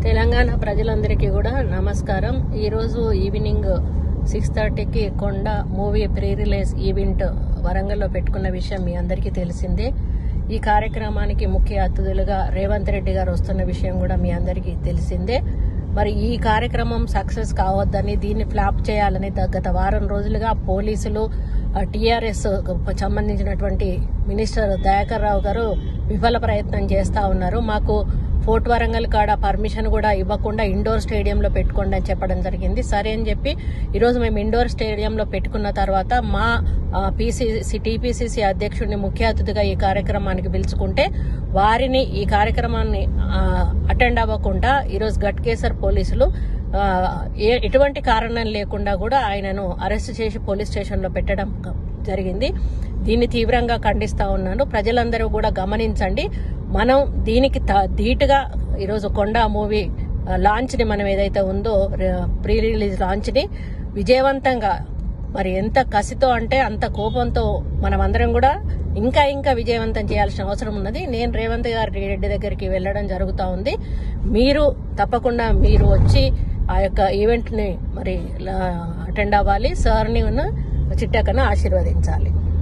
తెలంగాణ ప్రజలందరికీ కూడా నమస్కారం ఈరోజు ఈవినింగ్ సిక్స్ థర్టీకి కొండ మూవీ ప్రీ రిలీజ్ ఈవెంట్ వరంగల్లో పెట్టుకున్న విషయం మీ అందరికీ తెలిసిందే ఈ కార్యక్రమానికి ముఖ్య అతిథులుగా రేవంత్ రెడ్డి గారు వస్తున్న విషయం కూడా మీ అందరికీ తెలిసిందే మరి ఈ కార్యక్రమం సక్సెస్ కావద్దని దీన్ని ఫ్లాప్ చేయాలని ద- గత వారం రోజులుగా పోలీసులు టీఆర్ఎస్ సంబంధించినటువంటి మినిస్టర్ దయాకర్ రావు గారు విఫల ప్రయత్నం చేస్తా ఉన్నారు మాకు ఫోర్ట్ వరంగల్ కాడ పర్మిషన్ కూడా ఇవ్వకుండా ఇండోర్ స్టేడియంలో పెట్టుకోండి అని చెప్పడం జరిగింది సరే అని చెప్పి ఈరోజు మేము ఇండోర్ స్టేడియంలో పెట్టుకున్న తర్వాత మా పీసీసీ టీపీసీసీ అధ్యక్షుడిని ముఖ్య అతిథిగా ఈ కార్యక్రమానికి పిలుచుకుంటే వారిని ఈ కార్యక్రమాన్ని అటెండ్ అవ్వకుండా ఈరోజు గట్కేసర్ పోలీసులు ఆ, ఏ- ఎటువంటి కారణం లేకుండా కూడా ఆయనను అరెస్ట్ చేసి పోలీస్ స్టేషన్లో పెట్టడం జరిగింది దీన్ని తీవ్రంగా ఖండిస్తా ఉన్నాను ప్రజలందరూ కూడా గమనించండి మనం దీనికి త- ధీటుగా ఈరోజు కొండ మూవీ లాంచ్ ని మనం ఏదైతే ఉందో ప్రీ రిలీజ్ లాంచ్ ని విజయవంతంగా మరి ఎంత కసితో అంటే అంత కోపంతో మనం అందరం కూడా ఇంకా ఇంకా విజయవంతం చేయాల్సిన అవసరం ఉన్నది నేను రేవంత్ గారి రెడ్డి దగ్గరికి వెళ్ళడం జరుగుతూ ఉంది మీరు తప్పకుండా మీరు వచ్చి ఆ యొక్క ఈవెంట్ ని మరి అటెండ్ అవ్వాలి సార్ని ఉన్న చిట్టకను ఆశీర్వదించాలి